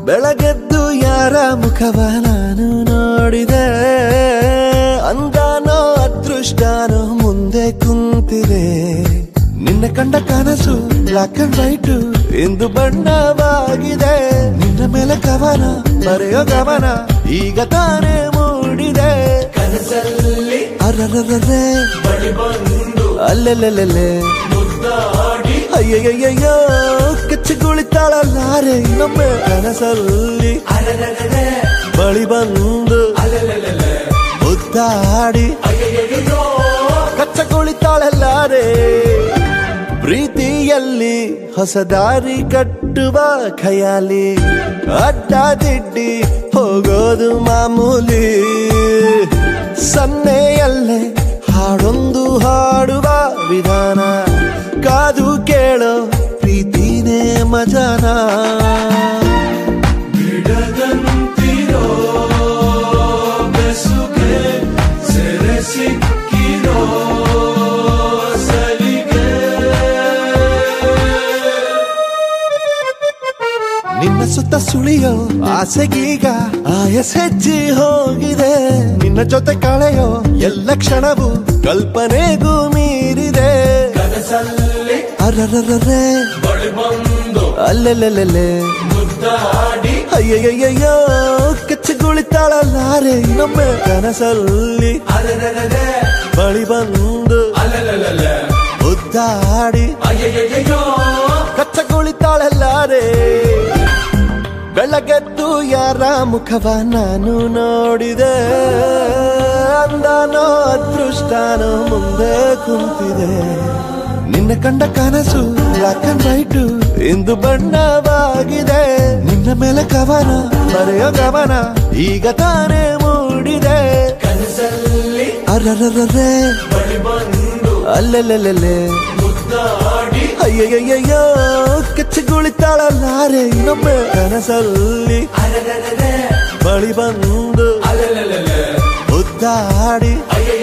ಬೆಳಗೆದ್ದು ಯಾರ ಮುಖವ ನಾನು ನೋಡಿದೆ ಅಂದಾನೋ ಅದೃಷ್ಟನೋ ಮುಂದೆ ಕುಂತಿದೆ ನಿನ್ನ ಕಂಡ ಕನಸು ಬ್ಲಾಕ್ ಅಂಡ್ ವೈಟ್ ಇಂದು ಬಣ್ಣವಾಗಿದೆ ನಿನ್ನ ಮೇಲೆ ಕವನ ಬರೆಯೋ ಗಮನ ಈಗ ತಾನೇ ಮೂಡಿದೆ ಕನಸಲ್ಲಿ ಅರರರರೆ ಬಳಿ ಬಂದು ಅಲ್ಲೆಲ್ಲೆಲ್ಲೆಲ್ಲೆ ಮುದ್ದಾಡಿ ಅಯ್ಯಯ್ಯಯ್ಯೋ ಕಚ್ಚಗುಳಿತಾಳಲ್ಲಾರೆ ಇನ್ನೊಮ್ಮೆ ಕನಸಲ್ಲಿ ಅರರರರೆ ಬಳಿ ಬಂದು ಅಲೆಲೆಲೆಲೆ ಮುದ್ದಾಡಿ ಅಯ್ಯಯ್ಯಯ್ಯೋ ಕಚ್ಚಗುಳಿತಾಳಲ್ಲಾರೆ ಪ್ರೀತಿಯಲ್ಲಿ ಹೊಸ ದಾರಿ ಕಟ್ಟುವ ಖಯಾಲಿ ಅಡ್ಡ ದಿಡ್ಡಿ ಹೋಗೋದು ಮಾಮೂಲಿ ಸನ್ನೆಯಲ್ಲೇ ಹಾಡೊಂದು ಹಾಡುವ ವಿಧಾನ ಕಾದು ಕೇಳೋ ಪ್ರೀತಿನೇ ಮಜಾನ ಬಿಡದಂತಿರೋ ಬೆಸುಗೆ ಸೆರೆ ಸಿಕ್ಕಿರೋ ಸಲಿಗೆ ನಿನ್ನ ಸುತ್ತ ಸುಳಿಯೋ ಆಸೆಗೀಗ ಆಯಸ್ ಹೆಚ್ಚಿ ಹೋಗಿದೆ ನಿನ್ನ ಜೊತೆ ಕಳೆಯೋ ಎಲ್ಲ ಕ್ಷಣವು ಕಲ್ಪನೆಗೂ ಮೀರಿದೆ ಕನಸಲ್ಲಿ ಅರರರರೆ ಬಳಿ ಬಂದು ಅಲ್ಲೆಲ್ಲೆಲ್ಲೆಲ್ಲೆ ಮುದ್ದಾಡಿ ಅಯ್ಯಯ್ಯಯ್ಯೋ ಕಚ್ಚಗುಳಿತಾಳಲ್ಲಾರೆ ಇನ್ನೊಮ್ಮೆ ಕನಸಲ್ಲಿ ಅಲೆಲೆಲೆಲೆ ಬಳಿ ಬಂದು ಅಲೆಲೆಲೆಲೆ ಉದ್ದಾಡಿ ಅಯ್ಯಯ್ಯಯ್ಯೋ ಕಚ್ಚಗುಳಿತಾಳಲ್ಲಾರೆ ಬೆಳಗೆದ್ದು ಯಾರ ಮುಖವ ನಾನು ನೋಡಿದೆ ಅಂದಾನೋ ಅದೃಷ್ಟನೋ ಮುಂದೆ ಕುಂತಿದೆ ನಿನ್ನ ಕಂಡ ಕನಸು ಬ್ಲಾಕ್ ಅಂಡ್ ವೈಟ್ ಇಂದು ಬಣ್ಣವಾಗಿದೆ ನಿನ್ನ ಮೇಲೆ ಕವನ ಬರೆಯೋ ಗಮನ ಈಗ ತಾನೇ ಮೂಡಿದೆ ಕನಸಲ್ಲಿ ಅರರರರೆ ಬಳಿ ಬಂದು ಅಲ್ಲೆಲ್ಲೆಲ್ಲೆಲ್ಲೆ ಮುದ್ದಾಡಿ ಅಯ್ಯಯ್ಯಯ್ಯೋ ಕಚ್ಚಗುಳಿತಾಳಲ್ಲಾರೆ ಇನ್ನೊಮ್ಮೆ ಕನಸಲ್ಲಿ ಅಲೆಲೆಲೆಲೆ ಬಳಿ ಬಂದು ಅಲೆಲೆಲೆಲೆ ಉದ್ದಾಡಿ ಅಯ್ಯ